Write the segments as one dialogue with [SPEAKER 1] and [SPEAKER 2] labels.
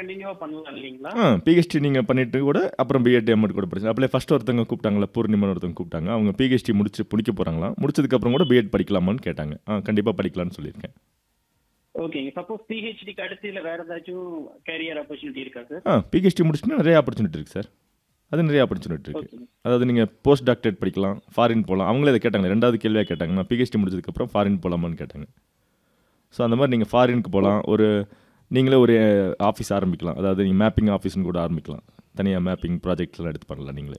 [SPEAKER 1] கண்டினியூவா பண்ணலாம் இல்லைங்களா
[SPEAKER 2] ஆ பிஹெச்டி நீங்கள் பண்ணிட்டு கூட அப்புறம் பிஎட் எம்எட் கூட படிச்சு அப்படியே ஃபர்ஸ்ட் ஒருத்தவங்க கூப்பிட்டாங்களா பூர்ணிமன் ஒருத்தவங்க கூப்பிட்டாங்க அவங்க பிஹெச்டி முடிச்சு முடிக்க போகிறாங்களாம் முடிச்சதுக்கப்புறம் கூட பிஎட் படிக்கலாமான்னு கேட்டாங்க ஆ கண்டிப்பாக படிக்கலாம்னு சொல்லியிருக்கேன்
[SPEAKER 1] ஓகேங்க சப்போஸ் பிஹெச்டிக்கு அடுத்து இல்ல வேற ஏதாச்சும் கேரியர் ஆப்பர்ச்சுனிட்டி இருக்கா சார்
[SPEAKER 2] ஆ பிஹெச்டி முடிச்சுன்னா நிறைய ஆப்பர்ச்சுனிட்டி இருக்குது சார் அது நிறைய ஆப்பர்ச்சுனிட்டி இருக்குது
[SPEAKER 1] ஓகே
[SPEAKER 2] அதாவது நீங்கள் போஸ்ட் டாக்டரேட் படிக்கலாம் ஃபாரின் போகலாம் அவங்களே இதை கேட்டாங்க ரெண்டாவது கேள்வியாக கேட்டாங்க நான் பிஹெச்டி முடிச்சதுக்கப்புறம் ஃபாரின் போகலாமான்னு கேட்டாங்க ஸோ அந்த மாதிரி நீங்கள் ஃபாரினுக்கு போகலாம் ஒரு நீங்களே ஒரு ஆஃபீஸ் ஆரம்பிக்கலாம் அதாவது நீங்கள் மேப்பிங் ஆஃபீஸ்னு கூட ஆரம்பிக்கலாம் தனியாக மேப்பிங் ப்ராஜெக்ட்லாம் எடுத்து பண்ணலாம் நீங்களே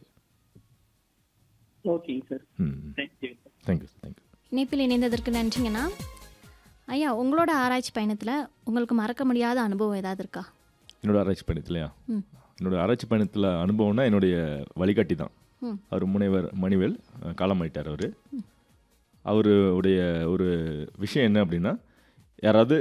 [SPEAKER 1] ஓகேங்க சார்
[SPEAKER 2] ம்
[SPEAKER 1] தேங்க்யூ
[SPEAKER 2] தேங்க்யூ தேங்க்யூ
[SPEAKER 3] இணைப்பில் இணைந்ததற்கு நன்றிங்கண்ணா ஐயா உங்களோட ஆராய்ச்சி பயணத்தில் உங்களுக்கு மறக்க முடியாத அனுபவம் ஏதாவது இருக்கா
[SPEAKER 2] என்னோட ஆராய்ச்சி பயணத்துலையா
[SPEAKER 3] ம்
[SPEAKER 2] என்னோட ஆராய்ச்சி பயணத்தில் அனுபவம்னா என்னுடைய வழிகாட்டி தான்
[SPEAKER 3] ம்
[SPEAKER 2] அவர் முனைவர் மணிவேல் அஹ், காலமாயிட்டார் அவர் அவருடைய ஒரு விஷயம் என்ன அப்படின்னா யாராவது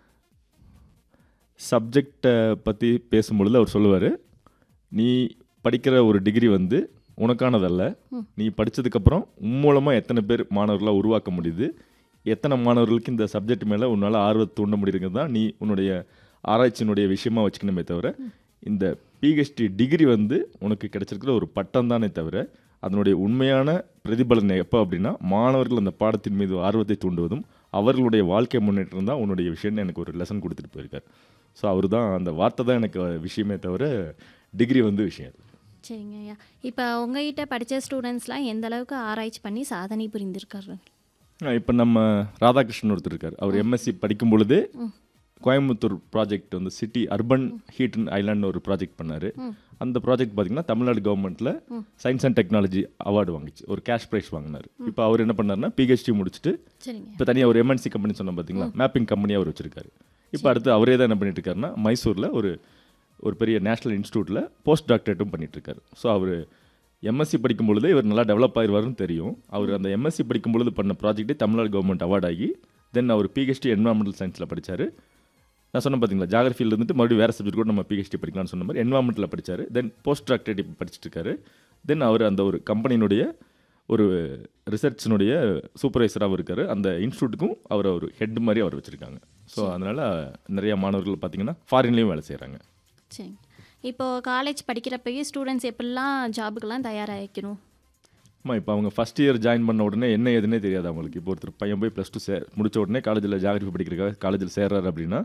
[SPEAKER 2] சப்ஜெக்டை பற்றி பேசும்பொழுது அவர் சொல்லுவார் நீ படிக்கிற ஒரு டிகிரி வந்து உனக்கானதல்ல நீ படித்ததுக்கப்புறம் உன் மூலமாக எத்தனை பேர் மாணவர்களாக உருவாக்க முடியுது எத்தனை மாணவர்களுக்கு இந்த சப்ஜெக்ட் மேலே உன்னால் ஆர்வத்தை தூண்ட முடியுங்கிறது தான் நீ உன்னுடைய ஆராய்ச்சியினுடைய விஷயமா வச்சுக்கணுமே தவிர இந்த பிஹெச்டி டிகிரி வந்து உனக்கு கிடைச்சிருக்கிற ஒரு பட்டம் தானே தவிர அதனுடைய உண்மையான பிரதிபலன் எப்போ அப்படின்னா மாணவர்கள் அந்த பாடத்தின் மீது ஆர்வத்தை தூண்டுவதும் அவர்களுடைய வாழ்க்கை முன்னேற்றம் தான் உன்னுடைய விஷயம்னு எனக்கு ஒரு லெசன் கொடுத்துட்டு போயிருக்கார் ஸோ அவர் தான் அந்த வார்த்தை தான் எனக்கு விஷயமே தவிர டிகிரி வந்து விஷயம் இல்லை.
[SPEAKER 3] சரிங்க ஐயா இப்போ உங்ககிட்ட படித்த ஸ்டூடெண்ட்ஸ்லாம் எந்த அளவுக்கு ஆராய்ச்சி பண்ணி சாதனை புரிந்திருக்காரு
[SPEAKER 2] இப்போ நம்ம ராதாகிருஷ்ணன் ஒருத்தர் இருக்கார் அவர் எம்எஸ்சி படிக்கும் பொழுதே கோயம்புத்தூர் ப்ராஜெக்ட் வந்து city urban heat and island ஒரு ப்ராஜெக்ட் பண்ணார் அந்த ப்ராஜெக்ட் பார்த்தீங்கன்னா தமிழ்நாடு கவர்மெண்ட்டில் சயின்ஸ் அண்ட் டெக்னாலஜி அவார்டு வாங்கிச்சு ஒரு கேஷ் ப்ரைஸ் வாங்கினார் இப்போ அவர் என்ன பண்ணாருன்னா பிஹெச்டி முடிச்சுட்டு
[SPEAKER 3] சரிங்க
[SPEAKER 2] இப்போ தனியாக ஒரு எம்என்சி கம்பெனி சொன்னோம் பார்த்தீங்களா மேப்பிங் கம்பெனி அவர் வச்சிருக்காரு இப்போ அடுத்து அவரே தான் என்ன பண்ணிட்டு இருக்காருன்னா மைசூரில் ஒரு ஒரு பெரிய நேஷனல் இன்ஸ்டியூட்டில் போஸ்ட் டாக்டரேட்டும் பண்ணிட்டு இருக்காரு ஸோ அவர் எம்எஸ்சி படிக்கும் பொழுதே இவர் நல்லா டெவலப் ஆயிடுவாருன்னு தெரியும் அவர் அந்த எம்எஸ்சி படிக்கும் பொழுது பண்ண ப்ராஜெக்ட்டே தமிழ்நாடு கவர்மெண்ட் அவார்ட் ஆகி தென் அவர் பிஹெச்டி என்வரான்மெண்டல் சயின்ஸில் படிச்சாரு நான் சொன்னேன் பார்த்தீங்களா ஜாகிரஃபியில் இருந்துட்டு மறுபடியும் வேறு சப்ஜெக்ட் கூட நம்ம பிஹெச்டி படிக்கலாம்னு சொன்ன மாதிரி என்வரான்மெண்ட்டில் படிச்சாரு தென் போஸ்ட் டாக்டரேட் இப்போ படிச்சுட்டு இருக்காரு தென் அவர் அந்த ஒரு கம்பெனியினுடைய ஒரு ரிசர்ச்சினுடைய சூப்பர்வைசராகவும் இருக்கார் அந்த இன்ஸ்டியூட்டுக்கும் அவர் ஒரு ஹெட் மாதிரி அவர் வச்சுருக்காங்க ஸோ அதனால் நிறைய மாணவர்கள் பார்த்தீங்கன்னா ஃபாரின்லேயும் வேலை செய்கிறாங்க
[SPEAKER 3] சரிங்க இப்போது காலேஜ் படிக்கிறப்பயே ஸ்டூடெண்ட்ஸ் எப்படிலாம் ஜாபுக்கெல்லாம் தயாராகிக்கணும்
[SPEAKER 2] அம்மா இப்போ அவங்க ஃபஸ்ட் இயர் ஜாயின் பண்ண உடனே என்ன ஏதுன்னே தெரியாது அவங்களுக்கு இப்போ ஒருத்தர் பையன் போய் ப்ளஸ் டூ சே முடிச்ச உடனே காலேஜில் ஜாகிரபி படிக்கிறதுக்காக காலேஜில் சேர்றாரு அப்படின்னா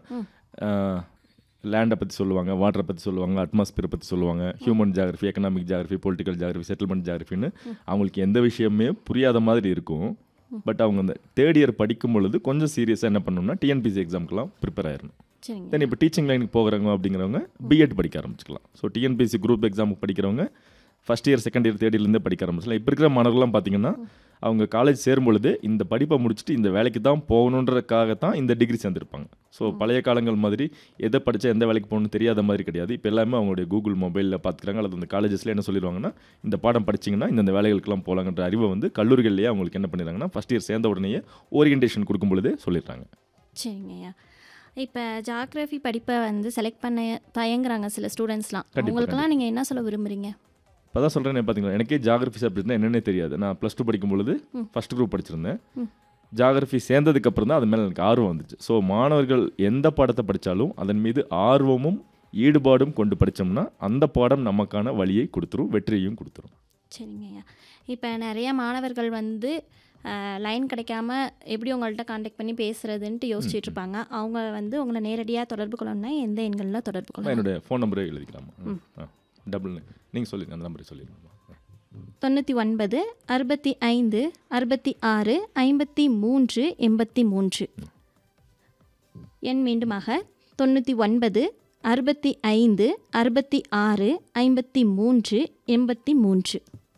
[SPEAKER 2] லேண்டை பற்றி சொல்லுவாங்க வாட்டரை பற்றி சொல்லுவாங்க அட்மாஸ்பியரை பற்றி சொல்லுவாங்க human geography economic geography political geography settlement ஜாகிரஃபின்னு அவங்களுக்கு எந்த விஷயமே புரியாத மாதிரி இருக்கும் பட் அவங்க அந்த தேர்ட் இயர் படிக்கும் பொழுது கொஞ்சம் சீரியஸாக என்ன பண்ணணும்னா டிஎன்பிசி எக்ஸாம்க்கெலாம் ப்ரிப்பேர் ஆயிடணும்
[SPEAKER 3] சரிங்க
[SPEAKER 2] தென் இப்போ டீச்சிங் லைனுக்கு போகிறவங்க அப்படிங்கிறவங்க பிஎட் படிக்க ஆரம்பிச்சுக்கலாம் ஸோ டிஎன்பிசி குரூப் எக்ஸாமுக்கு படிக்கிறவங்க first year second year third இயர்லேருந்தே படிக்க ஆரம்பிச்சலாம் இப்போ இருக்கிற மாணவர்கள்லாம் பார்த்தீங்கன்னா அவங்க காலேஜ் சேரும் பொழுது இந்த படிப்பை முடிச்சுட்டு இந்த வேலைக்கு தான் போகணுன்றதுக்காக தான் இந்த டிகிரி சேர்ந்துருப்பாங்க ஸோ பழைய காலங்கள் மாதிரி எதை படித்தா எந்த வேலைக்கு போகணும்னு தெரியாத மாதிரி கிடையாது இப்போ எல்லாமே அவங்களுடைய கூகுள் மொபைலில் பார்த்துக்கிறாங்க அல்லது அந்த காலேஜஸில் என்ன சொல்லிடுவாங்கன்னா இந்த பாடம் படிச்சிங்கன்னா இந்த வேலைகளுக்கெல்லாம் போகலாங்கிற அறிவை வந்து கல்லூரிகள்லேயே அவங்களுக்கு என்ன பண்ணிடுறாங்கன்னா ஃபஸ்ட் இயர் சேர்ந்த உடனேயே ஓரியன்டேஷன் கொடுக்கும் பொழுதே சொல்லிடுறாங்க
[SPEAKER 3] சரிங்க ஐயா இப்போ ஜாகிரஃபி படிப்பை வந்து செலக்ட் பண்ண தயங்குறாங்க சில ஸ்டூடெண்ட்ஸ்லாம்
[SPEAKER 2] கண்டிப்பா,
[SPEAKER 3] அவங்களுக்கெல்லாம் நீங்கள் என்ன சொல்ல விரும்புகிறீங்க
[SPEAKER 2] இப்போ தான் சொல்கிறேன் பார்த்தீங்களா எனக்கே ஜாகிரஃபி சப்ஜெக்ட்னா என்னன்னே தெரியாது நான் ப்ளஸ் டூ படிக்கும் பொழுது ஃபஸ்ட் குரூப் படிச்சிருந்தேன் ஜாகிரஃபி சேர்ந்ததுக்கு அப்புறம் தான் அது மேலே எனக்கு ஆர்வம் வந்துச்சு ஸோ மாணவர்கள் எந்த பாடத்தை படித்தாலும் அதன் மீது ஆர்வமும் ஈடுபாடும் கொண்டு படித்தோம்னா அந்த பாடம் நமக்கான வழியை கொடுத்துரும் வெற்றியையும் கொடுத்துரும்
[SPEAKER 3] சரிங்க ஐயா இப்போ நிறைய மாணவர்கள் வந்து லைன் கிடைக்காம எப்படி உங்கள்கிட்ட காண்டாக்ட் பண்ணி பேசுறதுன்ட்டு யோசிச்சுட்டு இருப்பாங்க அவங்க வந்து உங்களை நேரடியாக தொடர்பு கொள்ளணும்னா எந்த எண்களில் தொடர்பு
[SPEAKER 2] நான்
[SPEAKER 3] கொள்ளணும்
[SPEAKER 2] என்னுடைய ஃபோன் நம்பரே எழுதிக்கலாமா ஆ டபுள் நீங்கள் சொல்லிடுங்க அந்த நம்பரே சொல்லிடுங்கம்மா
[SPEAKER 3] தொண்ணூற்றி ஒன்பது அறுபத்தி ஐந்து அறுபத்தி ஆறு ஐம்பத்தி மூன்று எண்பத்தி மூன்று எண் மீண்டுமாக தொண்ணூற்றி ஒன்பது அறுபத்தி ஐந்து அறுபத்தி ஆறு ஐம்பத்தி மூன்று எண்பத்தி மூன்று